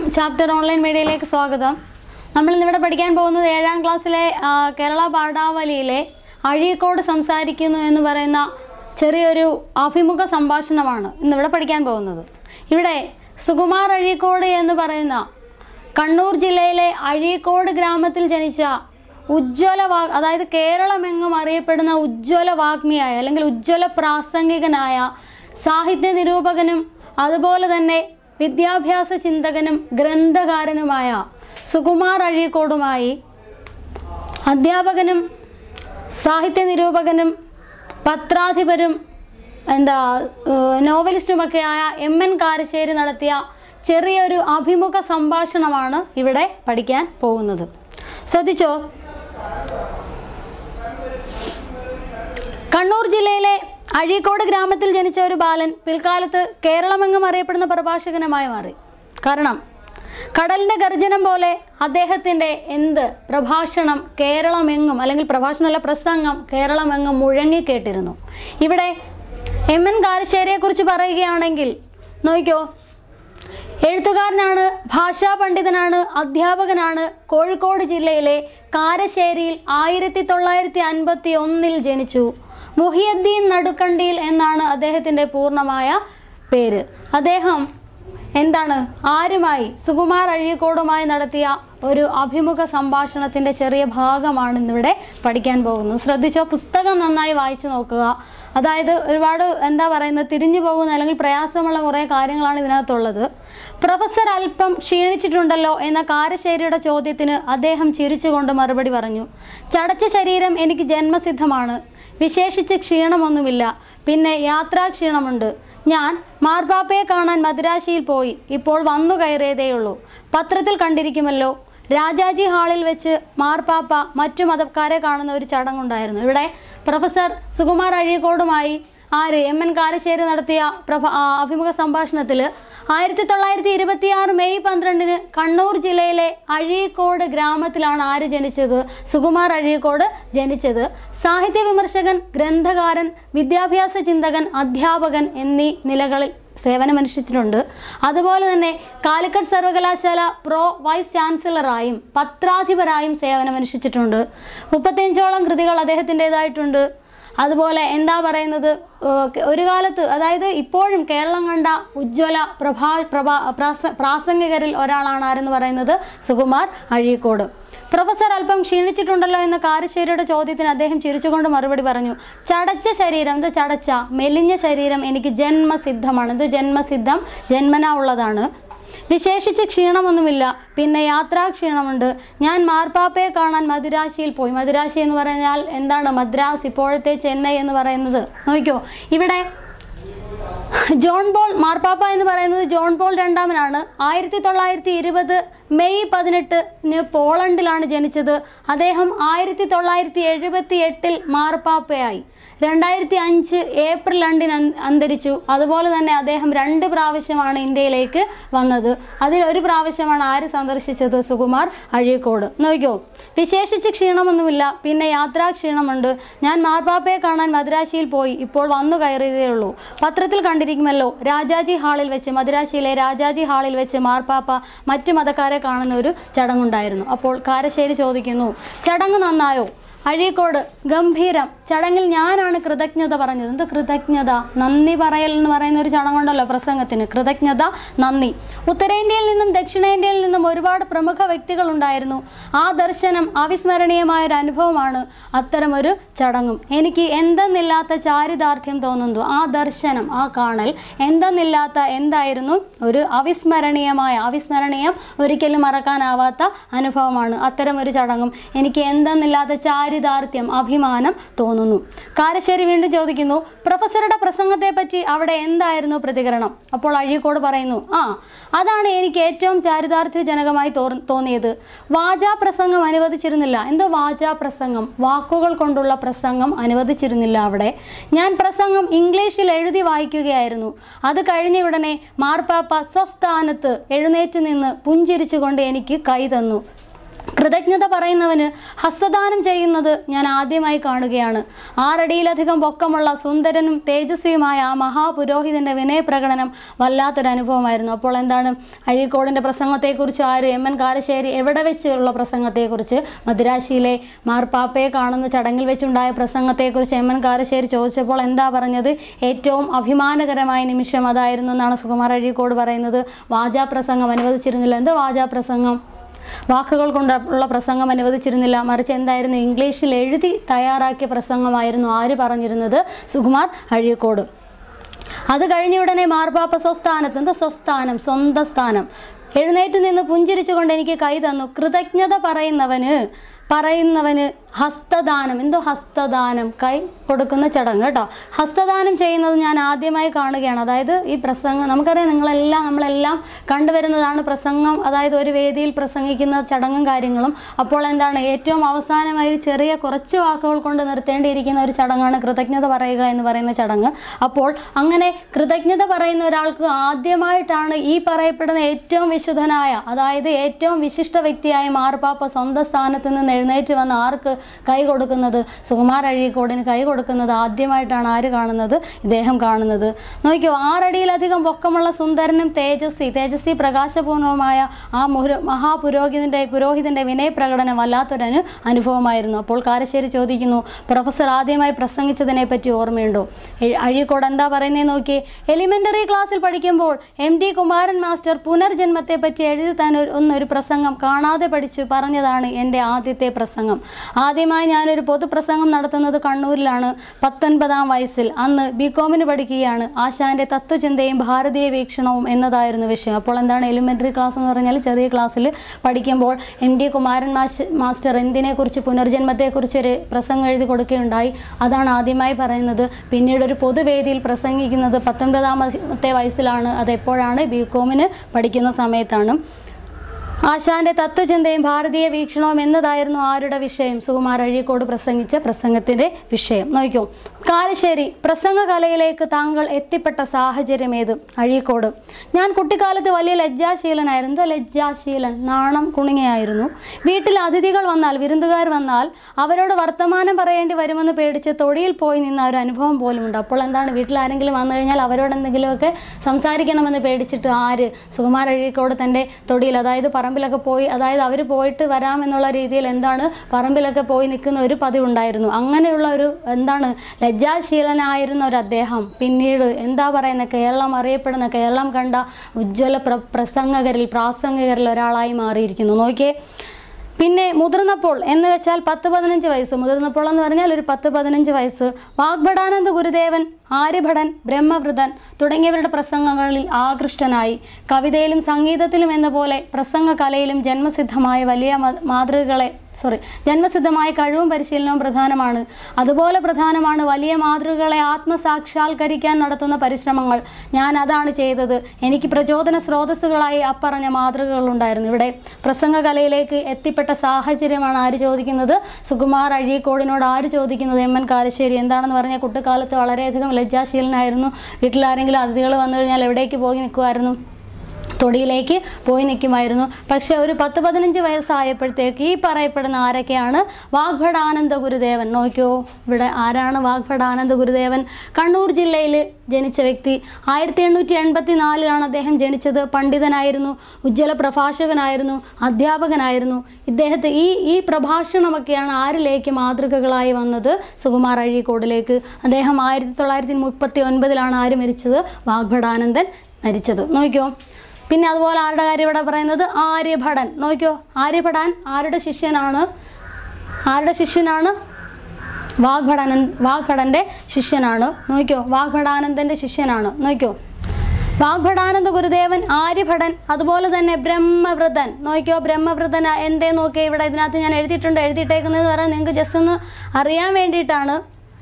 chapter online മീഡിയയിലേക്ക് സ്വാഗതം നമ്മൾ ഇന്നിവിടെ പഠിക്കാൻ പോകുന്നത് ഏഴാം ക്ലാസ്സിലെ ആ, കേരള പാഠാവലിയിലെ അഴീക്കോട് സംസാരിക്കുന്നു എന്ന് പറയുന്ന ചെറിയൊരു അഭിമുഖ സംഭാഷണമാണ് ഇന്നിവിടെ പഠിക്കാൻ പോകുന്നത് ഇവിടെ സുകുമാർ അഴീക്കോട് എന്ന് പറയുന്ന കണ്ണൂർ ജില്ലയിലെ അഴീക്കോട് ഗ്രാമത്തിൽ ജനിച്ച ഉജ്ജ്വല വാ അതായത് കേരളമെങ്ങും അറിയപ്പെടുന്ന ഉജ്ജ്വല വാഗ്മിയായ അല്ലെങ്കിൽ ഉജ്ജ്വല പ്രാസംഗികനായ സാഹിത്യ നിരൂപകനും അതുപോലെ തന്നെ വിദ്യാഭ്യാസ ചിന്തകനും ഗ്രന്ഥകാരനുമായ സുകുമാർ അഴീക്കോടുമായി അധ്യാപകനും സാഹിത്യ നിരൂപകനും പത്രാധിപരും എന്താ ഏഹ് നോവലിസ്റ്റുമൊക്കെയായ എം എൻ കാരശ്ശേരി നടത്തിയ ചെറിയൊരു അഭിമുഖ സംഭാഷണമാണ് ഇവിടെ പഠിക്കാൻ പോകുന്നത് ശ്രദ്ധിച്ചോ കണ്ണൂർ ജില്ലയിലെ അഴീക്കോട് ഗ്രാമത്തിൽ ജനിച്ച ഒരു ബാലൻ പിൽക്കാലത്ത് കേരളമെങ്ങും അറിയപ്പെടുന്ന പ്രഭാഷകനുമായി മാറി കാരണം കടലിന്റെ ഗർജനം പോലെ അദ്ദേഹത്തിന്റെ എന്ത് പ്രഭാഷണം കേരളമെങ്ങും അല്ലെങ്കിൽ പ്രഭാഷണമല്ല പ്രസംഗം കേരളമെങ്ങും മുഴങ്ങിക്കേട്ടിരുന്നു ഇവിടെ എം എൻ കാരശ്ശേരിയെ കുറിച്ച് പറയുകയാണെങ്കിൽ നോക്കിക്കോ എഴുത്തുകാരനാണ് ഭാഷാ പണ്ഡിതനാണ് അധ്യാപകനാണ് കോഴിക്കോട് ജില്ലയിലെ കാരശ്ശേരിയിൽ ആയിരത്തി തൊള്ളായിരത്തി അൻപത്തി ഒന്നിൽ ജനിച്ചു മുഹിയദ്ദീൻ നടുക്കണ്ടിയിൽ എന്നാണ് അദ്ദേഹത്തിൻ്റെ പൂർണ്ണമായ പേര് അദ്ദേഹം എന്താണ് ആരുമായി സുകുമാർ അഴീക്കോടുമായി നടത്തിയ ഒരു അഭിമുഖ സംഭാഷണത്തിൻ്റെ ചെറിയ ഭാഗമാണ് ഇന്നിവിടെ പഠിക്കാൻ പോകുന്നത് ശ്രദ്ധിച്ചോ പുസ്തകം നന്നായി വായിച്ചു നോക്കുക അതായത് ഒരുപാട് എന്താ പറയുന്നത് തിരിഞ്ഞു പോകുന്ന അല്ലെങ്കിൽ പ്രയാസമുള്ള കുറേ കാര്യങ്ങളാണ് ഇതിനകത്തുള്ളത് പ്രൊഫസർ അല്പം ക്ഷീണിച്ചിട്ടുണ്ടല്ലോ എന്ന കാരശ്ശേരിയുടെ ചോദ്യത്തിന് അദ്ദേഹം ചിരിച്ചുകൊണ്ട് മറുപടി പറഞ്ഞു ചടച്ച ശരീരം എനിക്ക് ജന്മസിദ്ധമാണ് വിശേഷിച്ച് ക്ഷീണമൊന്നുമില്ല പിന്നെ യാത്രാക്ഷീണമുണ്ട് ഞാൻ മാർപ്പാപ്പയെ കാണാൻ മദ്രാശിയിൽ പോയി ഇപ്പോൾ വന്നു കയറിയതേയുള്ളൂ പത്രത്തിൽ കണ്ടിരിക്കുമല്ലോ രാജാജി ഹാളിൽ വെച്ച് മാർപ്പാപ്പ മറ്റു മതക്കാരെ കാണുന്ന ഒരു ചടങ്ങുണ്ടായിരുന്നു ഇവിടെ പ്രൊഫസർ സുകുമാർ അഴീക്കോടുമായി ആര് എം എൻ കാരശ്ശേരി നടത്തിയ പ്രഭ ആ, അഭിമുഖ സംഭാഷണത്തിൽ ആയിരത്തി തൊള്ളായിരത്തി ഇരുപത്തിയാറ് മെയ് പന്ത്രണ്ടിന് കണ്ണൂർ ജില്ലയിലെ അഴീക്കോട് ഗ്രാമത്തിലാണ് ആര് ജനിച്ചത് സുകുമാർ അഴീക്കോട് ജനിച്ചത് സാഹിത്യ വിമർശകൻ ഗ്രന്ഥകാരൻ വിദ്യാഭ്യാസ ചിന്തകൻ അധ്യാപകൻ എന്നീ നിലകളിൽ സേവനമനുഷ്ഠിച്ചിട്ടുണ്ട് അതുപോലെ തന്നെ കാലിക്കറ്റ് സർവകലാശാല പ്രോ വൈസ് ചാൻസലറായും പത്രാധിപരായും സേവനമനുഷ്ഠിച്ചിട്ടുണ്ട് മുപ്പത്തിയഞ്ചോളം കൃതികൾ അദ്ദേഹത്തിൻ്റെതായിട്ടുണ്ട് അതുപോലെ എന്താ പറയുന്നത് ഏഹ് ഒരു കാലത്ത് അതായത് ഇപ്പോഴും കേരളം കണ്ട ഉജ്ജ്വല പ്രഭാ പ്രഭാ പ്രാസ പ്രാസംഗികരിൽ ഒരാളാണ് ആരെന്ന് പറയുന്നത് സുകുമാർ അഴീക്കോട് പ്രൊഫസർ അല്പം ക്ഷീണിച്ചിട്ടുണ്ടല്ലോ എന്ന കാരശ്ശേരിയുടെ ചോദ്യത്തിന് അദ്ദേഹം ചിരിച്ചുകൊണ്ട് മറുപടി പറഞ്ഞു ചടച്ച ശരീരം ഇത് ചടച്ച മെലിഞ്ഞ ശരീരം എനിക്ക് ജന്മസിദ്ധമാണ് ഇത് ജന്മസിദ്ധം ജന്മനാ ഉള്ളതാണ് വിശേഷിച്ച് ക്ഷീണമൊന്നുമില്ല പിന്നെ യാത്രാക്ഷീണമുണ്ട് ഞാൻ മാർപ്പാപ്പയെ കാണാൻ മദുരാശിയിൽ പോയി മദുരാശി എന്ന് പറഞ്ഞാൽ എന്താണ് മദ്രാസ് ഇപ്പോഴത്തെ ചെന്നൈ എന്ന് പറയുന്നത് നോക്കിക്കോ ഇവിടെ ജോൺ പോൾ മാർപ്പാപ്പ എന്ന് പറയുന്നത് ജോൺ പോൾ രണ്ടാമനാണ് ആയിരത്തി തൊള്ളായിരത്തി ഇരുപത് മെയ് പതിനെട്ടിന് പോളണ്ടിലാണ് ജനിച്ചത് അദ്ദേഹം ആയിരത്തി തൊള്ളായിരത്തി എഴുപത്തി എട്ടിൽ മാർപ്പാപ്പയായി രണ്ടായിരത്തി അഞ്ച് ഏപ്രിൽ രണ്ടിന് അന്- അന്തരിച്ചു അതുപോലെ തന്നെ അദ്ദേഹം രണ്ട് പ്രാവശ്യമാണ് ഇന്ത്യയിലേക്ക് വന്നത് അതിൽ ഒരു പ്രാവശ്യമാണ് ആര് സന്ദർശിച്ചത് സുകുമാർ അഴീക്കോട് നോക്കിക്കോ വിശേഷിച്ച് ക്ഷീണമൊന്നുമില്ല പിന്നെ യാത്രാക്ഷീണമുണ്ട് ഞാൻ മാർപ്പാപ്പയെ കാണാൻ മദ്രാശിയിൽ പോയി ഇപ്പോൾ വന്നു കയറിയതേ ഉള്ളൂ പത്രത്തിൽ കണ്ടിരിക്കുമല്ലോ രാജാജി ഹാളിൽ വെച്ച് മദ്രാശിയിലെ രാജാജി ഹാളിൽ വെച്ച് മാർപ്പാപ്പ മറ്റു മതക്കാരെ കാണുന്ന ഒരു ചടങ്ങുണ്ടായിരുന്നു അപ്പോൾ കാരശ്ശേരി ചോദിക്കുന്നു ചടങ്ങ് നന്നായോ അഴീക്കോട് ഗംഭീരം ചടങ്ങിൽ ഞാനാണ് കൃതജ്ഞത പറഞ്ഞത് എന്ത് കൃതജ്ഞത നന്ദി പറയൽ എന്ന് പറയുന്ന ഒരു ചടങ്ങുണ്ടല്ലോ പ്രസംഗത്തിന് കൃതജ്ഞത നന്ദി ഉത്തരേന്ത്യയിൽ നിന്നും ദക്ഷിണേന്ത്യയിൽ നിന്നും ഒരുപാട് പ്രമുഖ വ്യക്തികൾ ഉണ്ടായിരുന്നു ആ ദർശനം അവിസ്മരണീയമായ ഒരു അനുഭവമാണ് അത്തരമൊരു ചടങ്ങും എനിക്ക് എന്തെന്നില്ലാത്ത ചാരിതാർത്ഥ്യം തോന്നുന്നു ആ ദർശനം ആ കാണൽ എന്തെന്നില്ലാത്ത എന്തായിരുന്നു ഒരു അവിസ്മരണീയമായ അവിസ്മരണീയം ഒരിക്കലും മറക്കാനാവാത്ത അനുഭവമാണ് അത്തരം ഒരു ചടങ്ങും എനിക്ക് എന്തെന്നില്ലാത്ത ചാരിതാർത്ഥ്യം അഭിമാനം തോന്നുന്നു കാരശ്ശേരി വീണ്ടും ചോദിക്കുന്നു പ്രൊഫസറുടെ പ്രസംഗത്തെ പറ്റി അവിടെ എന്തായിരുന്നു പ്രതികരണം അപ്പോൾ അഴീക്കോട് പറയുന്നു ആ അതാണ് എനിക്ക് ഏറ്റവും ചാരിതാർത്ഥ്യജനകമായി തോർ- തോന്നിയത് വാചാ പ്രസംഗം അനുവദിച്ചിരുന്നില്ല എന്തോ വാചാ പ്രസംഗം വാക്കുകൾ കൊണ്ടുള്ള പ്രസംഗം അനുവദിച്ചിരുന്നില്ല അവിടെ ഞാൻ പ്രസംഗം ഇംഗ്ലീഷിൽ എഴുതി വായിക്കുകയായിരുന്നു അത് കഴിഞ്ഞ ഉടനെ മാർപ്പാപ്പ സ്വസ്ഥാനത്ത് എഴുന്നേറ്റ് നിന്ന് പുഞ്ചിരിച്ചുകൊണ്ട് എനിക്ക് കൈ തന്നു കൃതജ്ഞത പറയുന്നവന് ഹസ്തദാനം ചെയ്യുന്നത് ഞാൻ ആദ്യമായി കാണുകയാണ് ആറടിയിലധികം പൊക്കമുള്ള സുന്ദരനും തേജസ്വിയുമായ ആ മഹാപുരോഹിതന്റെ വിനയപ്രകടനം വല്ലാത്തൊരു അനുഭവമായിരുന്നു അപ്പോൾ എന്താണ് അഴീക്കോടിന്റെ പ്രസംഗത്തെക്കുറിച്ച് ആര് എം എൻ കാരശ്ശേരി എവിടെ വെച്ചുള്ള പ്രസംഗത്തെക്കുറിച്ച് മദ്രാശിയിലെ മാർപ്പാപ്പയെ കാണുന്ന ചടങ്ങിൽ വെച്ചുണ്ടായ പ്രസംഗത്തെക്കുറിച്ച് എം എൻ കാരശ്ശേരി ചോദിച്ചപ്പോൾ എന്താ പറഞ്ഞത് ഏറ്റവും അഭിമാനകരമായ നിമിഷം അതായിരുന്നു എന്നാണ് സുകുമാർ അഴീക്കോട് പറയുന്നത് വാചാപ്രസംഗം അനുവദിച്ചിരുന്നില്ല എന്ത് വാചാപ്രസംഗം വാക്കുകൾ കൊണ്ടുള്ള പ്രസംഗം അനുവദിച്ചിരുന്നില്ല മറിച്ച് എന്തായിരുന്നു ഇംഗ്ലീഷിൽ എഴുതി തയ്യാറാക്കിയ പ്രസംഗമായിരുന്നു ആര് പറഞ്ഞിരുന്നത് സുകുമാർ അഴീക്കോട് അത് കഴിഞ്ഞ ഉടനെ മാർപ്പാപ്പ സ്വസ്ഥാനത്ത് എന്താ സ്വസ്ഥാനം സ്വന്തം സ്ഥാനം എഴുന്നേറ്റ് നിന്ന് പുഞ്ചിരിച്ചുകൊണ്ട് എനിക്ക് കൈ തന്നു കൃതജ്ഞത പറയുന്നവന് പറയുന്നവന് ഹസ്തദാനം എന്തോ ഹസ്തദാനം കൈ കൊടുക്കുന്ന ചടങ്ങ് കേട്ടോ ഹസ്തദാനം ചെയ്യുന്നത് ഞാൻ ആദ്യമായി കാണുകയാണ് അതായത് ഈ പ്രസംഗം നമുക്കറിയാം നിങ്ങളെല്ലാം നമ്മളെല്ലാം കണ്ടുവരുന്നതാണ് പ്രസംഗം അതായത് ഒരു വേദിയിൽ പ്രസംഗിക്കുന്ന ചടങ്ങും കാര്യങ്ങളും അപ്പോൾ എന്താണ് ഏറ്റവും അവസാനമായി ഒരു ചെറിയ കുറച്ച് വാക്കുകൾ കൊണ്ട് നിർത്തേണ്ടിയിരിക്കുന്ന ഒരു ചടങ്ങാണ് കൃതജ്ഞത പറയുക എന്ന് പറയുന്ന ചടങ്ങ് അപ്പോൾ അങ്ങനെ കൃതജ്ഞത പറയുന്ന ഒരാൾക്ക് ആദ്യമായിട്ടാണ് ഈ പറയപ്പെടുന്ന ഏറ്റവും വിശുദ്ധനായ അതായത് ഏറ്റവും വിശിഷ്ട വ്യക്തിയായ മാർപ്പാപ്പ സ്വന്തം സ്ഥാനത്ത് നിന്ന് എഴുന്നേറ്റ് വന്ന് ആർക്ക് കൈ കൊടുക്കുന്നത് സുകുമാർ അഴീക്കോടിന് കൈ കൊടുക്കുന്നത് ആദ്യമായിട്ടാണ് ആര് കാണുന്നത് ഇദ്ദേഹം കാണുന്നത് നോക്കിയോ ആറടിയിലധികം പൊക്കമുള്ള സുന്ദരനും തേജസ്വി തേജസ്വി പ്രകാശപൂർണവുമായ ആ മുഹു മഹാപുരോഹിതന്റെ പുരോഹിതന്റെ വിനയപ്രകടനം വല്ലാത്തൊരു അനുഭവമായിരുന്നു അപ്പോൾ കാരശ്ശേരി ചോദിക്കുന്നു പ്രൊഫസർ ആദ്യമായി പ്രസംഗിച്ചതിനെ പറ്റി ഓർമ്മയുണ്ടോ എ- അഴീക്കോട് എന്താ പറയുന്നത് നോക്കി എലിമെന്ററി ക്ലാസ്സിൽ പഠിക്കുമ്പോൾ എം ഡി കുമാരൻ മാസ്റ്റർ പുനർജന്മത്തെ പറ്റി എഴുതി താൻ ഒരു- ഒന്നൊരു പ്രസംഗം കാണാതെ പഠിച്ചു പറഞ്ഞതാണ് എൻ്റെ ആദ്യത്തെ പ്രസംഗം ആദ്യമായി ഞാനൊരു പൊതുപ്രസംഗം നടത്തുന്നത് കണ്ണൂരിലാണ് പത്തൊൻപതാം വയസ്സിൽ അന്ന് ബികോമിന് പഠിക്കുകയാണ് ആശാന്റെ തത്വചിന്തയും ഭാരതീയ വീക്ഷണവും എന്നതായിരുന്നു വിഷയം അപ്പോൾ എന്താണ് എലിമെന്ററി ക്ലാസ് എന്ന് പറഞ്ഞാൽ ചെറിയ ക്ലാസ്സിൽ പഠിക്കുമ്പോൾ എം ഡി കുമാരൻ മാഷ് മാസ്റ്റർ എന്തിനെക്കുറിച്ച് പുനർജന്മത്തെക്കുറിച്ച് ഒരു പ്രസംഗം എഴുതി കൊടുക്കുകയുണ്ടായി അതാണ് ആദ്യമായി പറയുന്നത് പിന്നീട് ഒരു പൊതുവേദിയിൽ പ്രസംഗിക്കുന്നത് പത്തൊൻപതാമത്തെ വയസ്സിലാണ് അത് എപ്പോഴാണ് ബികോമിന് പഠിക്കുന്ന സമയത്താണ് ആശാന്റെ തത്വചിന്തയും ഭാരതീയ വീക്ഷണവും എന്നതായിരുന്നു ആരുടെ വിഷയം സുകുമാർ അഴീക്കോട് പ്രസംഗിച്ച പ്രസംഗത്തിന്റെ വിഷയം നോക്കൂ കാരശ്ശേരി പ്രസംഗകലയിലേക്ക് താങ്കൾ എത്തിപ്പെട്ട സാഹചര്യം ഏത് അഴീക്കോട് ഞാൻ കുട്ടിക്കാലത്ത് വലിയ ലജ്ജാശീലനായിരുന്നു എന്തോ ലജ്ജാശീലൻ നാണം കുണുങ്ങയായിരുന്നു വീട്ടിൽ അതിഥികൾ വന്നാൽ വിരുന്നുകാർ വന്നാൽ അവരോട് വർത്തമാനം പറയേണ്ടി വരുമെന്ന് പേടിച്ച് തൊടിയിൽ പോയി നിന്ന ഒരു അനുഭവം പോലും ഉണ്ട് അപ്പോൾ എന്താണ് വീട്ടിൽ ആരെങ്കിലും വന്നു കഴിഞ്ഞാൽ അവരോട് എന്തെങ്കിലുമൊക്കെ സംസാരിക്കണമെന്ന് പേടിച്ചിട്ട് ആര് സുകുമാർ അഴീക്കോട് തൻ്റെ തൊടിയിൽ അതായത് പറമ്പിലൊക്കെ പോയി അതായത് അവർ പോയിട്ട് വരാമെന്നുള്ള രീതിയിൽ എന്താണ് പറമ്പിലൊക്കെ പോയി നിൽക്കുന്ന ഒരു പതിവുണ്ടായിരുന്നു അങ്ങനെയുള്ള ഒരു എന്താണ് ലജ്ജാശീലനായിരുന്ന ഒരു അദ്ദേഹം പിന്നീട് എന്താ പറയുന്നത് കേരളം അറിയപ്പെടുന്ന കേരളം കണ്ട ഉജ്ജ്വല പ്ര പ്രസംഗകരിൽ പ്രാസംഗകരിൽ ഒരാളായി മാറിയിരിക്കുന്നു നോക്കിയേ പിന്നെ മുതിർന്നപ്പോൾ എന്ന് വെച്ചാൽ പത്ത് പതിനഞ്ച് വയസ്സ് മുതിർന്നപ്പോൾ എന്ന് പറഞ്ഞാൽ ഒരു പത്ത് പതിനഞ്ച് വയസ്സ് വാഗ്ഭടാനന്ദ ഗുരുദേവൻ ആര്യഭടൻ ബ്രഹ്മവൃതൻ തുടങ്ങിയവരുടെ പ്രസംഗങ്ങളിൽ ആകൃഷ്ടനായി കവിതയിലും സംഗീതത്തിലും എന്ന പോലെ പ്രസംഗ കലയിലും ജന്മസിദ്ധമായ വലിയ മ- മാതൃകകളെ സോറി ജന്മസിദ്ധമായ കഴിവും പരിശീലനവും പ്രധാനമാണ് അതുപോലെ പ്രധാനമാണ് വലിയ മാതൃകകളെ ആത്മസാക്ഷാത്കരിക്കാൻ നടത്തുന്ന പരിശ്രമങ്ങൾ ഞാൻ അതാണ് ചെയ്തത് എനിക്ക് പ്രചോദന സ്രോതസ്സുകളായി അപ്പറഞ്ഞ മാതൃകകൾ ഉണ്ടായിരുന്നു ഇവിടെ പ്രസംഗകലയിലേക്ക് എത്തിപ്പെട്ട സാഹചര്യമാണ് ആര് ചോദിക്കുന്നത് സുകുമാർ അഴീക്കോടിനോട് ആര് ചോദിക്കുന്നത് എം എൻ കാരശ്ശേരി എന്താണെന്ന് പറഞ്ഞാൽ കുട്ടിക്കാലത്ത് വളരെയധികം ലജ്ജാശീലനായിരുന്നു വീട്ടിൽ ആരെങ്കിലും അതിഥികൾ വന്നു കഴിഞ്ഞാൽ എവിടേക്ക് പോയി നിൽക്കുമായിരുന്നു തൊടിയിലേക്ക് പോയി നിൽക്കുമായിരുന്നു പക്ഷെ ഒരു പത്ത് പതിനഞ്ച് വയസ്സായപ്പോഴത്തേക്ക് ഈ പറയപ്പെടുന്ന ആരൊക്കെയാണ് വാഗ്ഭടാനന്ദ ഗുരുദേവൻ നോക്കിയോ ഇവിടെ ആരാണ് വാഗ്ഭടാനന്ദ ഗുരുദേവൻ കണ്ണൂർ ജില്ലയിൽ ജനിച്ച വ്യക്തി ആയിരത്തി എണ്ണൂറ്റി എൺപത്തി നാലിലാണ് അദ്ദേഹം ജനിച്ചത് പണ്ഡിതനായിരുന്നു ഉജ്ജ്വല പ്രഭാഷകനായിരുന്നു അധ്യാപകനായിരുന്നു ഇദ്ദേഹത്തെ ഈ ഈ പ്രഭാഷണമൊക്കെയാണ് ആരിലേക്ക് മാതൃകകളായി വന്നത് സുകുമാർ അഴീക്കോടിലേക്ക് അദ്ദേഹം ആയിരത്തി തൊള്ളായിരത്തി മുപ്പത്തി ഒൻപതിലാണ് ആര് മരിച്ചത് വാഗ്ഭടാനന്ദൻ മരിച്ചത് നോക്കിയോ പിന്നെ അതുപോലെ ആരുടെ കാര്യം ഇവിടെ പറയുന്നത് ആര്യഭടൻ നോക്കിയോ ആര്യഭടൻ ആരുടെ ശിഷ്യനാണ് ആരുടെ ശിഷ്യനാണ് വാഗ്ഭടാനന്ദ് വാഗ്ഭടൻ്റെ ശിഷ്യനാണ് നോക്കിയോ വാഗ്ഭടാനന്ദൻ്റെ ശിഷ്യനാണ് നോക്കിയോ വാഗ്ഭടാനന്ദ ഗുരുദേവൻ ആര്യഭടൻ അതുപോലെ തന്നെ ബ്രഹ്മവൃതൻ നോക്കിയോ ബ്രഹ്മവൃതൻ എന്തേ നോക്കിയോ ഇവിടെ ഇതിനകത്ത് ഞാൻ എഴുതിയിട്ടുണ്ട് എഴുതിയിട്ടേക്കുന്നത് പറയാൻ നിങ്ങൾക്ക് ജസ്റ്റ് ഒന്ന് അറിയാൻ വേണ്ടിയിട്ടാണ്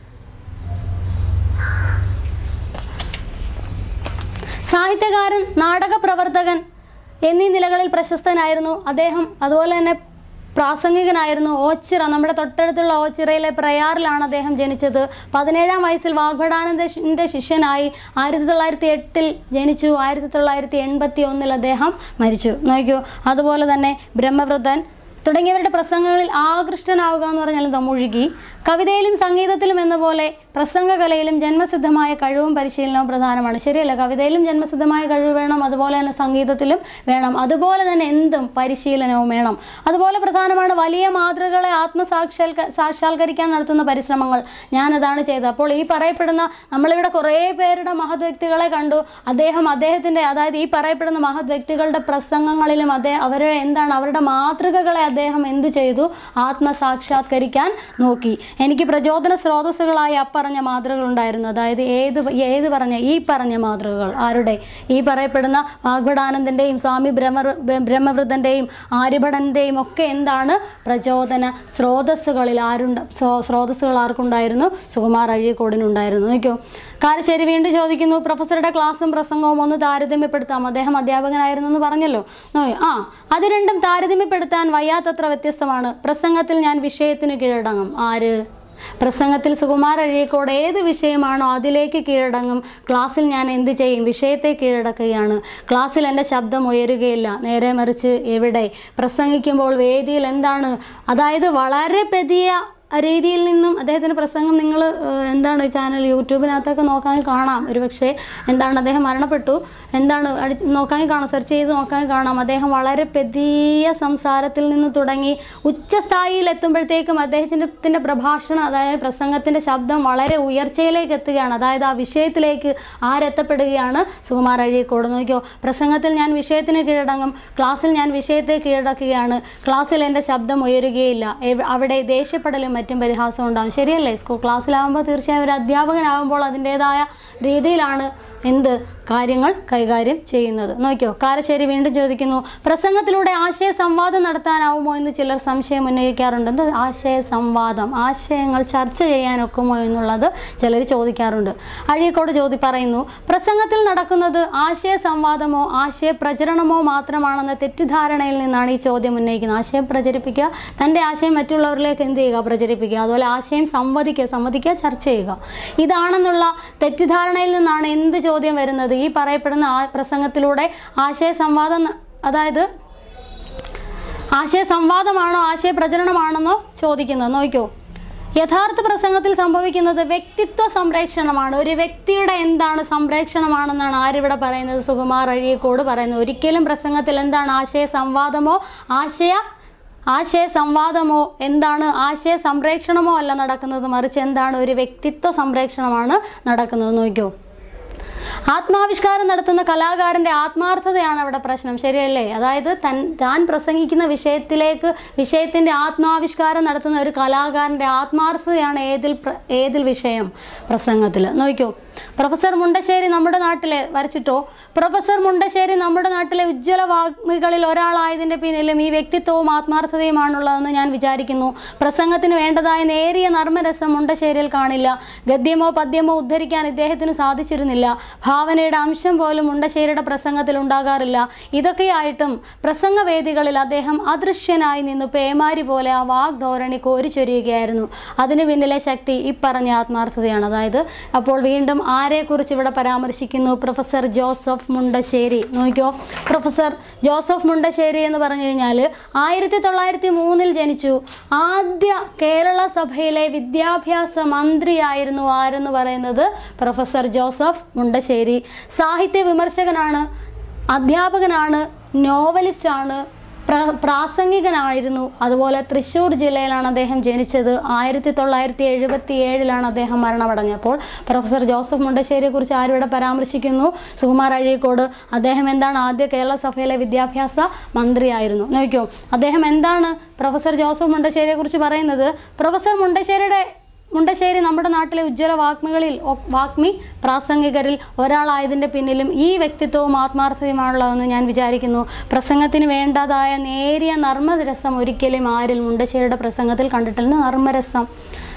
സാഹിത്യകാരൻ നാടക പ്രവർത്തകൻ എന്നീ നിലകളിൽ പ്രശസ്തനായിരുന്നു അദ്ദേഹം അതുപോലെ തന്നെ പ്രാസംഗികനായിരുന്നു ഓച്ചിറ നമ്മുടെ തൊട്ടടുത്തുള്ള ഓച്ചിറയിലെ പ്രയാറിലാണ് അദ്ദേഹം ജനിച്ചത് പതിനേഴാം വയസ്സിൽ വാഗ്ഭടാനന്ദന്റെ ശിഷ്യനായി ആയിരത്തി തൊള്ളായിരത്തി എട്ടിൽ ജനിച്ചു ആയിരത്തി തൊള്ളായിരത്തി എൺപത്തി ഒന്നിൽ അദ്ദേഹം മരിച്ചു നോക്കൂ അതുപോലെ തന്നെ ബ്രഹ്മവൃതൻ തുടങ്ങിയവരുടെ പ്രസംഗങ്ങളിൽ ആകൃഷ്ടനാവുക എന്ന് പറഞ്ഞാൽ എന്താ മുഴുകി കവിതയിലും സംഗീതത്തിലും എന്ന പോലെ പ്രസംഗകലയിലും ജന്മസിദ്ധമായ കഴിവും പരിശീലനവും പ്രധാനമാണ് ശരിയല്ല കവിതയിലും ജന്മസിദ്ധമായ കഴിവ് വേണം അതുപോലെ തന്നെ സംഗീതത്തിലും വേണം അതുപോലെ തന്നെ എന്തും പരിശീലനവും വേണം അതുപോലെ പ്രധാനമാണ് വലിയ മാതൃകളെ ആത്മസാക്ഷാത്ക സാക്ഷാത്കരിക്കാൻ നടത്തുന്ന പരിശ്രമങ്ങൾ ഞാനതാണ് ചെയ്തത് അപ്പോൾ ഈ പറയപ്പെടുന്ന നമ്മളിവിടെ കുറേ പേരുടെ മഹത് വ്യക്തികളെ കണ്ടു അദ്ദേഹം അദ്ദേഹത്തിൻ്റെ അതായത് ഈ പറയപ്പെടുന്ന മഹത് വ്യക്തികളുടെ പ്രസംഗങ്ങളിലും അദ്ദേഹം അവരെ എന്താണ് അവരുടെ മാതൃകകളെ അദ്ദേഹം എന്തു ചെയ്തു ആത്മസാക്ഷാത്കരിക്കാൻ നോക്കി എനിക്ക് പ്രചോദന സ്രോതസ്സുകളായി അപ്പറഞ്ഞ മാതൃകകൾ ഉണ്ടായിരുന്നു അതായത് ഏത് ഏത് പറഞ്ഞ ഈ പറഞ്ഞ മാതൃകകൾ ആരുടെ ഈ പറയപ്പെടുന്ന വാഗ്ഭടാനന്ദൻ്റെയും സ്വാമി ബ്രഹ്മ ബ്രഹ്മവൃതൻ്റെയും ആര്യഭടൻ്റെയും ഒക്കെ എന്താണ് പ്രചോദന സ്രോതസ്സുകളിൽ ആരുണ്ട് സ്രോ- സ്രോതസ്സുകൾ ആർക്കുണ്ടായിരുന്നു സുകുമാർ അഴീക്കോടിനുണ്ടായിരുന്നു നോക്കൂ കാരശ്ശേരി വീണ്ടും ചോദിക്കുന്നു പ്രൊഫസറുടെ ക്ലാസ്സും പ്രസംഗവും ഒന്ന് താരതമ്യപ്പെടുത്താം അദ്ദേഹം അധ്യാപകനായിരുന്നു എന്ന് പറഞ്ഞല്ലോ നോയ് ആ അത് രണ്ടും താരതമ്യപ്പെടുത്താൻ വയ്യാത്തത്ര വ്യത്യസ്തമാണ് പ്രസംഗത്തിൽ ഞാൻ വിഷയത്തിന് കീഴടങ്ങും ആര് പ്രസംഗത്തിൽ സുകുമാർ അഴീക്കോട് ഏത് വിഷയമാണോ അതിലേക്ക് കീഴടങ്ങും ക്ലാസ്സിൽ ഞാൻ എന്ത് ചെയ്യും വിഷയത്തെ കീഴടക്കുകയാണ് ക്ലാസ്സിൽ എൻ്റെ ശബ്ദം ഉയരുകയില്ല നേരെ മറിച്ച് എവിടെ പ്രസംഗിക്കുമ്പോൾ വേദിയിൽ എന്താണ് അതായത് വളരെ പെതിയ രീതിയിൽ നിന്നും അദ്ദേഹത്തിൻ്റെ പ്രസംഗം നിങ്ങൾ എന്താണ് ചാനൽ യൂട്യൂബിനകത്തൊക്കെ നോക്കാൻ കാണാം ഒരു പക്ഷേ എന്താണ് അദ്ദേഹം മരണപ്പെട്ടു എന്താണ് അടി നോക്കാൻ കാണാം സെർച്ച് ചെയ്ത് നോക്കാൻ കാണാം അദ്ദേഹം വളരെ പെതിയ സംസാരത്തിൽ നിന്ന് തുടങ്ങി ഉച്ചസ്ഥായിയിൽ എത്തുമ്പോഴത്തേക്കും അദ്ദേഹത്തിൻ്റെ പ്രഭാഷണം അതായത് പ്രസംഗത്തിൻ്റെ ശബ്ദം വളരെ ഉയർച്ചയിലേക്ക് എത്തുകയാണ് അതായത് ആ വിഷയത്തിലേക്ക് ആരെത്തപ്പെടുകയാണ് സുകുമാർ അഴീക്കോട് നോക്കിയോ പ്രസംഗത്തിൽ ഞാൻ വിഷയത്തിന് കീഴടങ്ങും ക്ലാസ്സിൽ ഞാൻ വിഷയത്തെ കീഴടക്കുകയാണ് ക്ലാസ്സിൽ എൻ്റെ ശബ്ദം ഉയരുകയില്ല എവ്- അവിടെ ദേഷ്യപ്പെടലും മറ്റും പരിഹാസവും ഉണ്ടാകും ശരിയല്ലേ സ്കൂൾ ക്ലാസ്സിലാവുമ്പോൾ തീർച്ചയായും ഒരു അധ്യാപകനാകുമ്പോൾ അതിൻ്റെതായ രീതിയിലാണ് എന്ത് കാര്യങ്ങൾ കൈകാര്യം ചെയ്യുന്നത് നോക്കിയോ കാരശ്ശേരി വീണ്ടും ചോദിക്കുന്നു പ്രസംഗത്തിലൂടെ ആശയ സംവാദം നടത്താനാവുമോ എന്ന് ചിലർ സംശയം ഉന്നയിക്കാറുണ്ട് എന്ത് ആശയ സംവാദം ആശയങ്ങൾ ചർച്ച ചെയ്യാനൊക്കുമോ എന്നുള്ളത് ചിലർ ചോദിക്കാറുണ്ട് അഴീക്കോട് ചോദി പറയുന്നു പ്രസംഗത്തിൽ നടക്കുന്നത് ആശയ സംവാദമോ ആശയ പ്രചരണമോ മാത്രമാണെന്ന തെറ്റിദ്ധാരണയിൽ നിന്നാണ് ഈ ചോദ്യം ഉന്നയിക്കുന്നത് ആശയം പ്രചരിപ്പിക്കുക തൻ്റെ ആശയം മറ്റുള്ളവരിലേക്ക് എന്ത് ചെയ്യുക പ്രചരിപ്പിക്കുക അതുപോലെ ആശയം സംവദിക്കുക സംവദിക്കുക ചർച്ച ചെയ്യുക ഇതാണെന്നുള്ള തെറ്റിദ്ധാരണയിൽ നിന്നാണ് എന്ത് ചോദ്യം വരുന്നത് ഈ പറയപ്പെടുന്ന ആ പ്രസംഗത്തിലൂടെ ആശയ സംവാദം ന- അതായത് ആശയ സംവാദമാണോ ആശയ പ്രചരണമാണെന്നോ ചോദിക്കുന്നത് നോക്കൂ യഥാർത്ഥ പ്രസംഗത്തിൽ സംഭവിക്കുന്നത് വ്യക്തിത്വ സംരക്ഷണമാണ് ഒരു വ്യക്തിയുടെ എന്താണ് സംരക്ഷണമാണെന്നാണ് ആരിവിടെ പറയുന്നത് സുകുമാർ അഴീക്കോട് പറയുന്നത് ഒരിക്കലും പ്രസംഗത്തിൽ എന്താണ് ആശയ സംവാദമോ ആശയ ആശയ സംവാദമോ എന്താണ് ആശയ സംരക്ഷണമോ അല്ല നടക്കുന്നത് മറിച്ച് എന്താണ് ഒരു വ്യക്തിത്വ സംരക്ഷണമാണ് നടക്കുന്നത് നോക്കൂ ആത്മാവിഷ്കാരം നടത്തുന്ന കലാകാരന്റെ ആത്മാർത്ഥതയാണ് അവിടെ പ്രശ്നം ശരിയല്ലേ അതായത് തൻ താൻ പ്രസംഗിക്കുന്ന വിഷയത്തിലേക്ക് വിഷയത്തിന്റെ ആത്മാവിഷ്കാരം നടത്തുന്ന ഒരു കലാകാരന്റെ ആത്മാർത്ഥതയാണ് ഏതിൽ പ്ര- ഏതിൽ വിഷയം പ്രസംഗത്തിൽ നോക്കൂ പ്രൊഫസർ മുണ്ടശ്ശേരി നമ്മുടെ നാട്ടിലെ വരച്ചിട്ടോ പ്രൊഫസർ മുണ്ടശ്ശേരി നമ്മുടെ നാട്ടിലെ ഉജ്ജ്വല വാഗ്മികളിൽ ഒരാളായതിന്റെ പിന്നിലും ഈ വ്യക്തിത്വവും ആത്മാർത്ഥതയുമാണുള്ളതെന്ന് ഞാൻ വിചാരിക്കുന്നു പ്രസംഗത്തിന് വേണ്ടതായ നേരിയ നർമ്മരസം മുണ്ടശ്ശേരിയിൽ കാണില്ല ഗദ്യമോ പദ്യമോ ഉദ്ധരിക്കാൻ ഇദ്ദേഹത്തിന് സാധിച്ചിരുന്നില്ല ഭാവനയുടെ അംശം പോലും മുണ്ടശ്ശേരിയുടെ പ്രസംഗത്തിൽ ഉണ്ടാകാറില്ല ഇതൊക്കെയായിട്ടും പ്രസംഗവേദികളിൽ അദ്ദേഹം അദൃശ്യനായി നിന്ന് പേമാരി പോലെ ആ വാഗ്ധോരണി കോരിച്ചൊരിയുകയായിരുന്നു അതിനു പിന്നിലെ ശക്തി ഇപ്പറഞ്ഞ ആത്മാർത്ഥതയാണ് അതായത് അപ്പോൾ വീണ്ടും ആരെക്കുറിച്ച് ഇവിടെ പരാമർശിക്കുന്നു പ്രൊഫസർ ജോസഫ് മുണ്ടശ്ശേരി നോക്കിയോ പ്രൊഫസർ ജോസഫ് മുണ്ടശ്ശേരി എന്ന് പറഞ്ഞു കഴിഞ്ഞാൽ ആയിരത്തി തൊള്ളായിരത്തി മൂന്നിൽ ജനിച്ചു ആദ്യ കേരള സഭയിലെ വിദ്യാഭ്യാസ മന്ത്രിയായിരുന്നു ആരെന്ന് പറയുന്നത് പ്രൊഫസർ ജോസഫ് മുണ്ടശ്ശേരി സാഹിത്യ വിമർശകനാണ് അധ്യാപകനാണ് നോവലിസ്റ്റാണ് പ്ര പ്രാസംഗികനായിരുന്നു അതുപോലെ തൃശ്ശൂർ ജില്ലയിലാണ് അദ്ദേഹം ജനിച്ചത് ആയിരത്തി തൊള്ളായിരത്തി എഴുപത്തി ഏഴിലാണ് അദ്ദേഹം മരണമടഞ്ഞപ്പോൾ പ്രൊഫസർ ജോസഫ് മുണ്ടശ്ശേരിയെ കുറിച്ച് ആരിവിടെ പരാമർശിക്കുന്നു സുകുമാർ അഴീക്കോട് അദ്ദേഹം എന്താണ് ആദ്യ കേരള സഭയിലെ വിദ്യാഭ്യാസ മന്ത്രിയായിരുന്നു നോക്കൂ അദ്ദേഹം എന്താണ് പ്രൊഫസർ ജോസഫ് മുണ്ടശ്ശേരിയെ കുറിച്ച് പറയുന്നത് പ്രൊഫസർ മുണ്ടശ്ശേരിയുടെ മുണ്ടശ്ശേരി നമ്മുടെ നാട്ടിലെ ഉജ്ജ്വല വാഗ്മികളിൽ ഒ- വാഗ്മി പ്രാസംഗികരിൽ ഒരാളായതിൻ്റെ പിന്നിലും ഈ വ്യക്തിത്വവും ആത്മാർത്ഥതയുമാണുള്ളതെന്ന് ഞാൻ വിചാരിക്കുന്നു പ്രസംഗത്തിന് വേണ്ടതായ നേരിയ നർമ്മരസം ഒരിക്കലും ആരിൽ മുണ്ടശ്ശേരിയുടെ പ്രസംഗത്തിൽ കണ്ടിട്ടില്ല നർമ്മരസം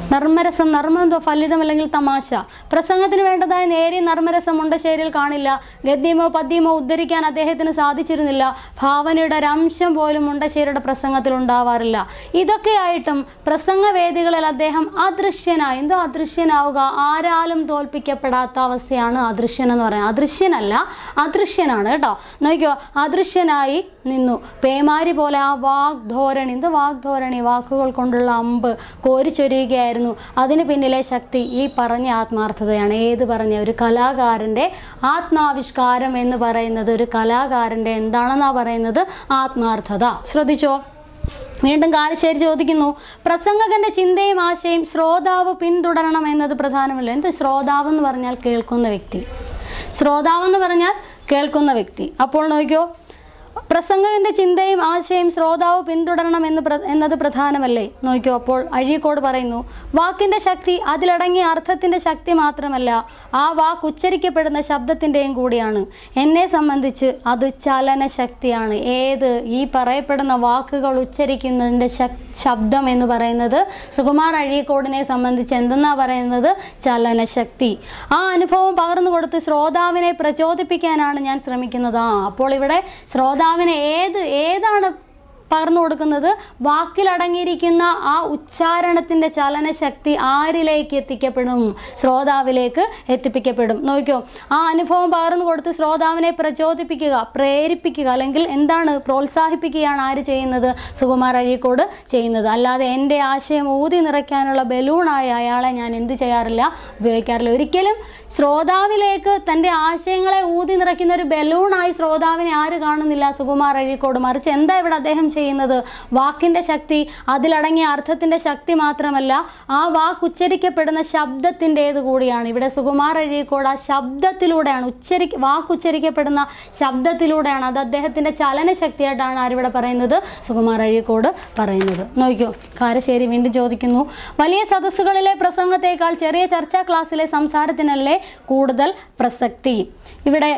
നർമ്മരസം നർമ്മം എന്തോ ഫലിതം അല്ലെങ്കിൽ തമാശ പ്രസംഗത്തിന് വേണ്ടതായ നേരിയ നർമ്മരസം മുണ്ടശ്ശേരിയിൽ കാണില്ല ഗദ്യമോ പദ്യമോ ഉദ്ധരിക്കാൻ അദ്ദേഹത്തിന് സാധിച്ചിരുന്നില്ല ഭാവനയുടെ ഒരു അംശം പോലും മുണ്ടശ്ശേരിയുടെ പ്രസംഗത്തിൽ ഉണ്ടാവാറില്ല ഇതൊക്കെയായിട്ടും പ്രസംഗവേദികളിൽ അദ്ദേഹം അദൃശ്യനായി എന്തോ അദൃശ്യനാവുക ആരാലും തോൽപ്പിക്കപ്പെടാത്ത അവസ്ഥയാണ് അദൃശ്യൻ എന്ന് പറയുന്നത് അദൃശ്യനല്ല അദൃശ്യനാണ് കേട്ടോ നോക്കിയോ അദൃശ്യനായി നിന്നു പേമാരി പോലെ ആ വാഗ്ധോരണി എന്ത് വാഗ്ധോരണി വാക്കുകൾ കൊണ്ടുള്ള അമ്പ് കോരിച്ചൊരിയുകയായിരുന്നു അതിന് പിന്നിലെ ശക്തി ഈ പറഞ്ഞ ആത്മാർത്ഥതയാണ് ഏത് പറഞ്ഞ ഒരു കലാകാരൻ്റെ ആത്മാവിഷ്കാരം എന്ന് പറയുന്നത് ഒരു കലാകാരൻ്റെ എന്താണെന്നാ പറയുന്നത് ആത്മാർത്ഥത ശ്രദ്ധിച്ചോ വീണ്ടും കാലശ്ശേരി ചോദിക്കുന്നു പ്രസംഗകന്റെ ചിന്തയും ആശയും ശ്രോതാവ് പിന്തുടരണം എന്നത് പ്രധാനമല്ല എന്ത് ശ്രോതാവ് എന്ന് പറഞ്ഞാൽ കേൾക്കുന്ന വ്യക്തി ശ്രോതാവ് എന്ന് പറഞ്ഞാൽ കേൾക്കുന്ന വ്യക്തി അപ്പോൾ നോക്കിയോ പ്രസംഗകന്റെ ചിന്തയും ആശയും ശ്രോതാവ് പിന്തുടരണം എന്ന് പ്ര- എന്നത് പ്രധാനമല്ലേ നോക്കിയോ അപ്പോൾ അഴീക്കോട് പറയുന്നു വാക്കിന്റെ ശക്തി അതിലടങ്ങിയ അർത്ഥത്തിന്റെ ശക്തി മാത്രമല്ല ആ വാക്ക് ഉച്ചരിക്കപ്പെടുന്ന ശബ്ദത്തിൻ്റെയും കൂടിയാണ് എന്നെ സംബന്ധിച്ച് അത് ചലന ശക്തിയാണ് ഏത് ഈ പറയപ്പെടുന്ന വാക്കുകൾ ഉച്ചരിക്കുന്നതിൻ്റെ ശക് ശബ്ദം എന്ന് പറയുന്നത് സുകുമാർ അഴീക്കോടിനെ സംബന്ധിച്ച് എന്തെന്നാ പറയുന്നത് ചലനശക്തി ആ അനുഭവം പകർന്നു കൊടുത്ത് ശ്രോതാവിനെ പ്രചോദിപ്പിക്കാനാണ് ഞാൻ ശ്രമിക്കുന്നത് ആ അപ്പോൾ ഇവിടെ ശ്രോതാവിനെ ഏത് ഏതാണ് പകർന്നു കൊടുക്കുന്നത് വാക്കിലടങ്ങിയിരിക്കുന്ന ആ ഉച്ചാരണത്തിൻ്റെ ചലനശക്തി ആരിലേക്ക് എത്തിക്കപ്പെടും ശ്രോതാവിലേക്ക് എത്തിപ്പിക്കപ്പെടും നോക്കിയോ ആ അനുഭവം പകർന്നു കൊടുത്ത് ശ്രോതാവിനെ പ്രചോദിപ്പിക്കുക പ്രേരിപ്പിക്കുക അല്ലെങ്കിൽ എന്താണ് പ്രോത്സാഹിപ്പിക്കുകയാണ് ആര് ചെയ്യുന്നത് സുകുമാർ അഴീക്കോട് ചെയ്യുന്നത് അല്ലാതെ എൻ്റെ ആശയം ഊതി നിറയ്ക്കാനുള്ള ബലൂണായ അയാളെ ഞാൻ എന്ത് ചെയ്യാറില്ല ഉപയോഗിക്കാറില്ല ഒരിക്കലും ശ്രോതാവിലേക്ക് തൻ്റെ ആശയങ്ങളെ ഊതി നിറയ്ക്കുന്ന ഒരു ബലൂണായി ശ്രോതാവിനെ ആര് കാണുന്നില്ല സുകുമാർ അഴീക്കോട് മറിച്ച് എന്താ ഇവിടെ അദ്ദേഹം ചെയ്യുന്നത് വാക്കിൻ്റെ ശക്തി അതിലടങ്ങിയ അർത്ഥത്തിൻ്റെ ശക്തി മാത്രമല്ല ആ വാക്ക് ഉച്ചരിക്കപ്പെടുന്ന ശബ്ദത്തിൻ്റേത് കൂടിയാണ് ഇവിടെ സുകുമാർ അഴീക്കോട് ആ ശബ്ദത്തിലൂടെയാണ് ഉച്ചരി വാക്ക് ഉച്ചരിക്കപ്പെടുന്ന ശബ്ദത്തിലൂടെയാണ് അത് അദ്ദേഹത്തിൻ്റെ ചലനശക്തിയായിട്ടാണ് ആരിവിടെ പറയുന്നത് സുകുമാർ അഴീക്കോട് പറയുന്നത് നോക്കിയോ കാരശ്ശേരി വീണ്ടും ചോദിക്കുന്നു വലിയ സദസ്സുകളിലെ പ്രസംഗത്തേക്കാൾ ചെറിയ ചർച്ചാ ക്ലാസ്സിലെ സംസാരത്തിനല്ലേ കൂടുതൽ പ്രസക്തി ഇവിടെ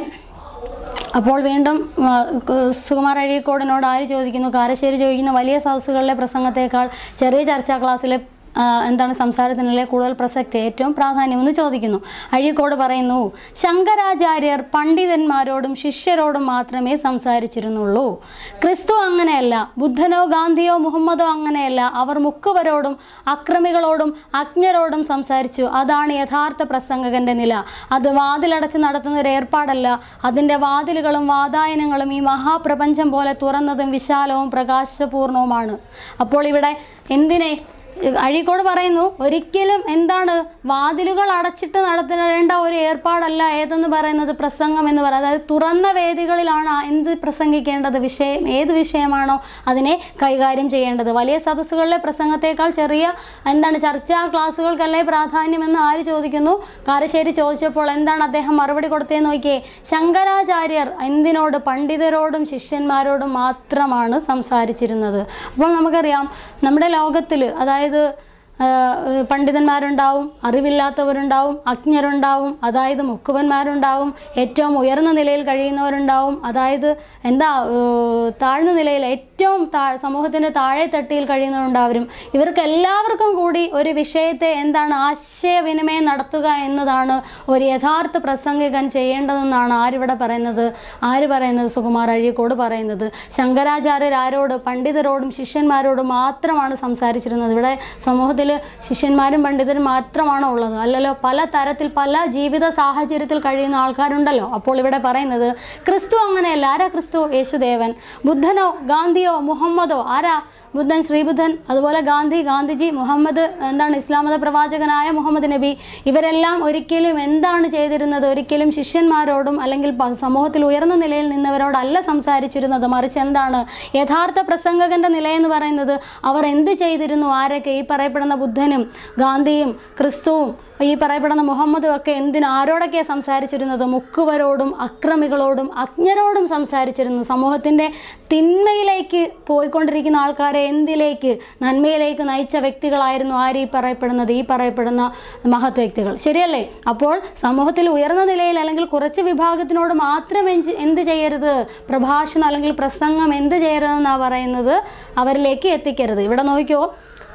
അപ്പോൾ വീണ്ടും ആ, ക- സുകുമാർ അഴീക്കോടിനോട് ആര് ചോദിക്കുന്നു കാരശ്ശേരി ചോദിക്കുന്നു വലിയ സദസ്സുകളിലെ പ്രസംഗത്തേക്കാൾ ചെറിയ ചർച്ചാ ക്ലാസ്സിലെ ആ, എന്താണ് സംസാരത്തിനല്ലേ കൂടുതൽ പ്രസക്തി ഏറ്റവും പ്രാധാന്യമെന്ന് ചോദിക്കുന്നു അഴീക്കോട് പറയുന്നു ശങ്കരാചാര്യർ പണ്ഡിതന്മാരോടും ശിഷ്യരോടും മാത്രമേ സംസാരിച്ചിരുന്നുള്ളൂ ക്രിസ്തു അങ്ങനെയല്ല ബുദ്ധനോ ഗാന്ധിയോ മുഹമ്മദോ അങ്ങനെയല്ല അവർ മുക്കുവരോടും അക്രമികളോടും അജ്ഞരോടും സംസാരിച്ചു അതാണ് യഥാർത്ഥ പ്രസംഗകന്റെ നില അത് വാതിലടച്ച് നടത്തുന്ന ഒരു ഏർപ്പാടല്ല അതിൻ്റെ വാതിലുകളും വാതായനങ്ങളും ഈ മഹാപ്രപഞ്ചം പോലെ തുറന്നതും വിശാലവും പ്രകാശപൂർണവുമാണ് അപ്പോൾ ഇവിടെ എന്തിനെ അഴീക്കോട് പറയുന്നു ഒരിക്കലും എന്താണ് വാതിലുകൾ അടച്ചിട്ട് നടത്തേണ്ട ഒരു ഏർപ്പാടല്ല ഏതെന്ന് പറയുന്നത് പ്രസംഗം എന്ന് പറയുന്നത് അതായത് തുറന്ന വേദികളിലാണ് എന്ത് പ്രസംഗിക്കേണ്ടത് വിഷയം ഏത് വിഷയമാണോ അതിനെ കൈകാര്യം ചെയ്യേണ്ടത് വലിയ സദസ്സുകളിലെ പ്രസംഗത്തേക്കാൾ ചെറിയ എന്താണ് ചർച്ചാ ക്ലാസ്സുകൾക്കല്ലേ പ്രാധാന്യമെന്ന് ആര് ചോദിക്കുന്നു കാരശ്ശേരി ചോദിച്ചപ്പോൾ എന്താണ് അദ്ദേഹം മറുപടി കൊടുത്തതെന്ന് നോക്കിയേ ശങ്കരാചാര്യർ എന്തിനോട് പണ്ഡിതരോടും ശിഷ്യന്മാരോടും മാത്രമാണ് സംസാരിച്ചിരുന്നത് അപ്പോൾ നമുക്കറിയാം നമ്മുടെ ലോകത്തിൽ അതായത് ആ, പണ്ഡിതന്മാരുണ്ടാവും അറിവില്ലാത്തവരുണ്ടാവും അജ്ഞരുണ്ടാവും അതായത് മുക്കുവന്മാരുണ്ടാവും ഏറ്റവും ഉയർന്ന നിലയിൽ കഴിയുന്നവരുണ്ടാവും അതായത് എന്താ ഏർ, താഴ്ന്ന നിലയിൽ ഏറ്റവും താ സമൂഹത്തിൻ്റെ താഴെ തട്ടിയിൽ കഴിയുന്നവരുണ്ടാവരും ഇവർക്ക് എല്ലാവർക്കും കൂടി ഒരു വിഷയത്തെ എന്താണ് ആശയവിനിമയം നടത്തുക എന്നതാണ് ഒരു യഥാർത്ഥ പ്രസംഗികൻ ചെയ്യേണ്ടതെന്നാണ് ആരിവിടെ പറയുന്നത് ആര് പറയുന്നത് സുകുമാർ അഴീക്കോട് പറയുന്നത് ശങ്കരാചാര്യർ ആരോട് പണ്ഡിതരോടും ശിഷ്യന്മാരോടും മാത്രമാണ് സംസാരിച്ചിരുന്നത് ഇവിടെ സമൂഹത്തിൽ ശിഷ്യന്മാരും പണ്ഡിതരും മാത്രമാണോ ഉള്ളത് അല്ലല്ലോ പല തരത്തിൽ പല ജീവിത സാഹചര്യത്തിൽ കഴിയുന്ന ആൾക്കാരുണ്ടല്ലോ അപ്പോൾ ഇവിടെ പറയുന്നത് ക്രിസ്തു അങ്ങനെയല്ല ആരാ ക്രിസ്തു യേശുദേവൻ ബുദ്ധനോ ഗാന്ധിയോ മുഹമ്മദോ ആരാ ബുദ്ധൻ ശ്രീബുദ്ധൻ അതുപോലെ ഗാന്ധി ഗാന്ധിജി മുഹമ്മദ് എന്താണ് ഇസ്ലാം മത പ്രവാചകനായ മുഹമ്മദ് നബി ഇവരെല്ലാം ഒരിക്കലും എന്താണ് ചെയ്തിരുന്നത് ഒരിക്കലും ശിഷ്യന്മാരോടും അല്ലെങ്കിൽ പ- സമൂഹത്തിൽ ഉയർന്ന നിലയിൽ നിന്നവരോടല്ല സംസാരിച്ചിരുന്നത് മറിച്ച് എന്താണ് യഥാർത്ഥ പ്രസംഗകന്റെ നിലയെന്ന് പറയുന്നത് അവർ എന്ത് ചെയ്തിരുന്നു ആരൊക്കെ ഈ പറയപ്പെടുന്ന ബുദ്ധനും ഗാന്ധിയും ക്രിസ്തുവും ഈ പറയപ്പെടുന്ന മുഹമ്മദും ഒക്കെ എന്തിന് ആരോടൊക്കെയാണ് സംസാരിച്ചിരുന്നത് മുക്കുവരോടും അക്രമികളോടും അജ്ഞരോടും സംസാരിച്ചിരുന്നു സമൂഹത്തിൻ്റെ തിന്മയിലേക്ക് പോയിക്കൊണ്ടിരിക്കുന്ന ആൾക്കാരെ എന്തിലേക്ക് നന്മയിലേക്ക് നയിച്ച വ്യക്തികളായിരുന്നു ആര് ഈ പറയപ്പെടുന്നത് ഈ പറയപ്പെടുന്ന മഹത് വ്യക്തികൾ ശരിയല്ലേ അപ്പോൾ സമൂഹത്തിൽ ഉയർന്ന നിലയിൽ അല്ലെങ്കിൽ കുറച്ച് വിഭാഗത്തിനോട് മാത്രം എന്ത് എന്ത് ചെയ്യരുത് പ്രഭാഷണം അല്ലെങ്കിൽ പ്രസംഗം എന്ത് ചെയ്യരുതെന്നാണ് പറയുന്നത് അവരിലേക്ക് എത്തിക്കരുത് ഇവിടെ നോക്കിയോ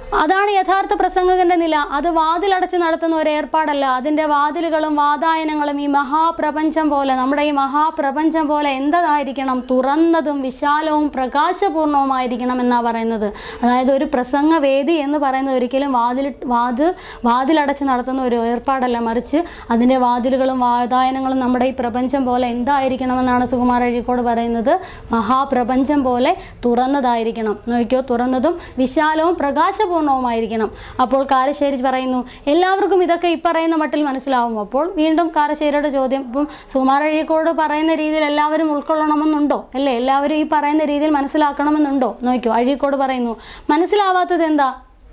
അതാണ് യഥാർത്ഥ പ്രസംഗകന്റെ നില അത് വാതിലടച്ച് നടത്തുന്ന ഒരു ഏർപ്പാടല്ല അതിൻ്റെ വാതിലുകളും വാതായനങ്ങളും ഈ മഹാപ്രപഞ്ചം പോലെ നമ്മുടെ ഈ മഹാപ്രപഞ്ചം പോലെ എന്തതായിരിക്കണം തുറന്നതും വിശാലവും പ്രകാശപൂർണവുമായിരിക്കണം എന്നാണ് പറയുന്നത് അതായത് ഒരു പ്രസംഗവേദി എന്ന് പറയുന്നത് ഒരിക്കലും വാതിൽ വാത് വാതിലടച്ച് നടത്തുന്ന ഒരു ഏർപ്പാടല്ല മറിച്ച് അതിൻ്റെ വാതിലുകളും വാതായനങ്ങളും നമ്മുടെ ഈ പ്രപഞ്ചം പോലെ എന്തായിരിക്കണമെന്നാണ് സുകുമാർ അഴീക്കോട് പറയുന്നത് മഹാപ്രപഞ്ചം പോലെ തുറന്നതായിരിക്കണം നോക്കിയോ തുറന്നതും വിശാലവും പ്രകാശപൂർണവുമായിരിക്കണം അപ്പോൾ കാരശ്ശേരി പറയുന്നു എല്ലാവർക്കും ഇതൊക്കെ ഈ പറയുന്ന മട്ടിൽ മനസ്സിലാവും അപ്പോൾ വീണ്ടും കാരശ്ശേരിയുടെ ചോദ്യം ഇപ്പം സുകുമാർ അഴീക്കോട് പറയുന്ന രീതിയിൽ എല്ലാവരും ഉൾക്കൊള്ളണമെന്നുണ്ടോ അല്ലേ എല്ലാവരും ഈ പറയുന്ന രീതിയിൽ മനസ്സിലാക്കണമെന്നുണ്ടോ നോക്കിയോ അഴീക്കോട് പറയുന്നു മനസ്സിലാവാത്തത് എന്താ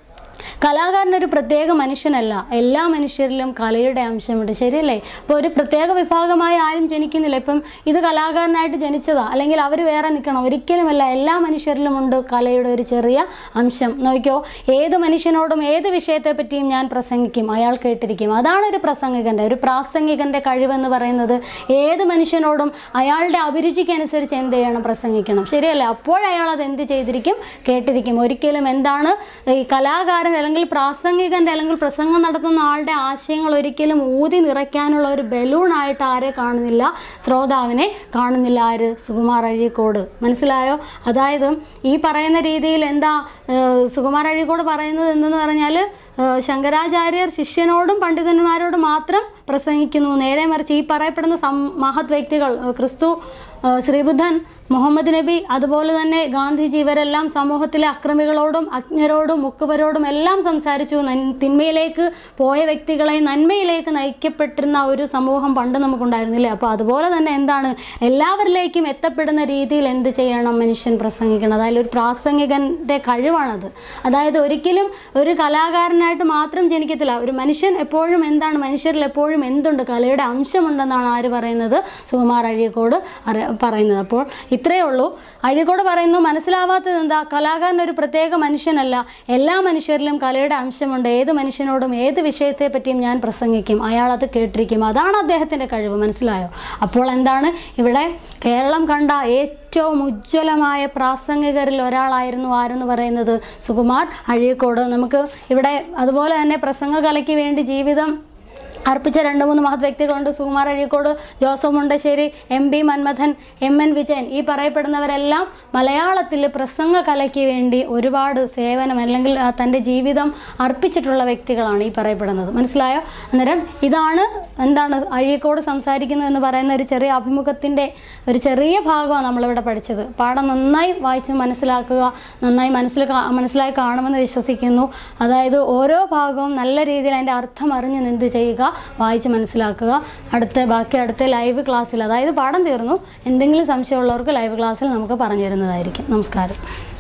കലാകാരൻ ഒരു പ്രത്യേക മനുഷ്യനല്ല എല്ലാ മനുഷ്യരിലും കലയുടെ അംശമുണ്ട് ശരിയല്ലേ ഇപ്പോൾ ഒരു പ്രത്യേക വിഭാഗമായി ആരും ജനിക്കുന്നില്ല ഇപ്പം ഇത് കലാകാരനായിട്ട് ജനിച്ചതാ അല്ലെങ്കിൽ അവർ വേറെ നിൽക്കണം ഒരിക്കലുമല്ല എല്ലാ മനുഷ്യരിലും ഉണ്ട് കലയുടെ ഒരു ചെറിയ അംശം നോക്കിയോ ഏത് മനുഷ്യനോടും ഏത് വിഷയത്തെ പറ്റിയും ഞാൻ പ്രസംഗിക്കും അയാൾ കേട്ടിരിക്കും അതാണ് ഒരു പ്രസംഗികൻ്റെ ഒരു പ്രാസംഗികൻ്റെ കഴിവെന്ന് പറയുന്നത് ഏത് മനുഷ്യനോടും അയാളുടെ അഭിരുചിക്ക് അനുസരിച്ച് എന്ത് ചെയ്യണം പ്രസംഗിക്കണം ശരിയല്ലേ അപ്പോൾ അയാൾ അത് എന്ത് ചെയ്തിരിക്കും കേട്ടിരിക്കും ഒരിക്കലും എന്താണ് ഈ കലാകാരൻ അല്ലെങ്കിൽ പ്രാസംഗികൻ്റെ അല്ലെങ്കിൽ പ്രസംഗം നടത്തുന്ന ആളുടെ ആശയങ്ങൾ ഒരിക്കലും ഊതി നിറയ്ക്കാനുള്ള ഒരു ബലൂണായിട്ട് ആരെ കാണുന്നില്ല ശ്രോതാവിനെ കാണുന്നില്ല ആര് സുകുമാർ അഴീക്കോട് മനസ്സിലായോ അതായത് ഈ പറയുന്ന രീതിയിൽ എന്താ ഏഹ് സുകുമാർ അഴീക്കോട് പറയുന്നത് എന്തെന്ന് പറഞ്ഞാൽ ഏഹ് ശങ്കരാചാര്യർ ശിഷ്യനോടും പണ്ഡിതന്മാരോടും മാത്രം പ്രസംഗിക്കുന്നു നേരെ മറിച്ച് ഈ പറയപ്പെടുന്ന സം മഹത് വ്യക്തികൾ ഏഹ് ക്രിസ്തു ഏഹ് ശ്രീബുദ്ധൻ മുഹമ്മദ് നബി അതുപോലെ തന്നെ ഗാന്ധിജി ഇവരെല്ലാം സമൂഹത്തിലെ അക്രമികളോടും അജ്ഞരോടും മുക്കുവരോടും എല്ലാം സംസാരിച്ചു നൻ- തിന്മയിലേക്ക് പോയ വ്യക്തികളെ നന്മയിലേക്ക് നയിക്കപ്പെട്ടിരുന്ന ഒരു സമൂഹം പണ്ട് നമുക്കുണ്ടായിരുന്നില്ലേ അപ്പോൾ അതുപോലെ തന്നെ എന്താണ് എല്ലാവരിലേക്കും എത്തപ്പെടുന്ന രീതിയിൽ എന്ത് ചെയ്യണം മനുഷ്യൻ പ്രസംഗിക്കണം അതായത് ഒരു പ്രാസംഗികൻ്റെ കഴിവാണത് അതായത് ഒരിക്കലും ഒരു കലാകാരനായിട്ട് മാത്രം ജനിക്കത്തില്ല ഒരു മനുഷ്യൻ എപ്പോഴും എന്താണ് മനുഷ്യരിൽ എപ്പോഴും എന്തുണ്ട് കലയുടെ അംശമുണ്ടെന്നാണ് ആര് പറയുന്നത് സുകുമാർ അഴീക്കോട് അറി- പറയുന്നത് അപ്പോൾ ഇത്രയേ ഉള്ളൂ അഴീക്കോട് പറയുന്നു മനസ്സിലാവാത്തത് എന്താ കലാകാരൻ ഒരു പ്രത്യേക മനുഷ്യനല്ല എല്ലാ മനുഷ്യരിലും കലയുടെ അംശമുണ്ട് ഏത് മനുഷ്യനോടും ഏത് വിഷയത്തെ പറ്റിയും ഞാൻ പ്രസംഗിക്കും അയാൾ അത് കേട്ടിരിക്കും അതാണ് അദ്ദേഹത്തിൻ്റെ കഴിവ് മനസ്സിലായോ അപ്പോൾ എന്താണ് ഇവിടെ കേരളം കണ്ട ഏറ്റവും ഉജ്ജ്വലമായ പ്രാസംഗികരിൽ ഒരാളായിരുന്നു ആരെന്ന് പറയുന്നത് സുകുമാർ അഴീക്കോട് നമുക്ക് ഇവിടെ അതുപോലെ തന്നെ പ്രസംഗ കലയ്ക്ക് വേണ്ടി ജീവിതം അർപ്പിച്ച രണ്ട് മൂന്ന് മഹത് വ്യക്തികളുണ്ട് Sukumar Azhikode Joseph Mundassery M P Manmathan M N Vijayan ഈ പറയപ്പെടുന്നവരെല്ലാം മലയാളത്തിൽ പ്രസംഗ കലയ്ക്ക് വേണ്ടി ഒരുപാട് സേവനം അല്ലെങ്കിൽ ആ, തൻ്റെ ജീവിതം അർപ്പിച്ചിട്ടുള്ള വ്യക്തികളാണ് ഈ പറയപ്പെടുന്നത് മനസ്സിലായോ അന്നേരം ഇതാണ് എന്താണ് അഴീക്കോട് സംസാരിക്കുന്നു എന്ന് പറയുന്ന ഒരു ചെറിയ അഭിമുഖത്തിൻ്റെ ഒരു ചെറിയ ഭാഗമാണ് നമ്മളിവിടെ പഠിച്ചത് പാഠം നന്നായി വായിച്ച് മനസ്സിലാക്കുക നന്നായി മനസ്സിൽ കാ- മനസ്സിലായി കാണുമെന്ന് വിശ്വസിക്കുന്നു അതായത് ഓരോ ഭാഗവും നല്ല രീതിയിൽ അതിൻ്റെ അർത്ഥം അറിഞ്ഞ് എന്ത് ചെയ്യുക വായിച്ച് മനസ്സിലാക്കുക അടുത്ത ബാക്കി അടുത്ത ലൈവ് ക്ലാസ്സിൽ അതായത് പാഠം തീർന്നു എന്തെങ്കിലും സംശയമുള്ളവർക്ക് ലൈവ് ക്ലാസ്സിൽ നമുക്ക് പറഞ്ഞു തരുന്നതായിരിക്കും നമസ്കാരം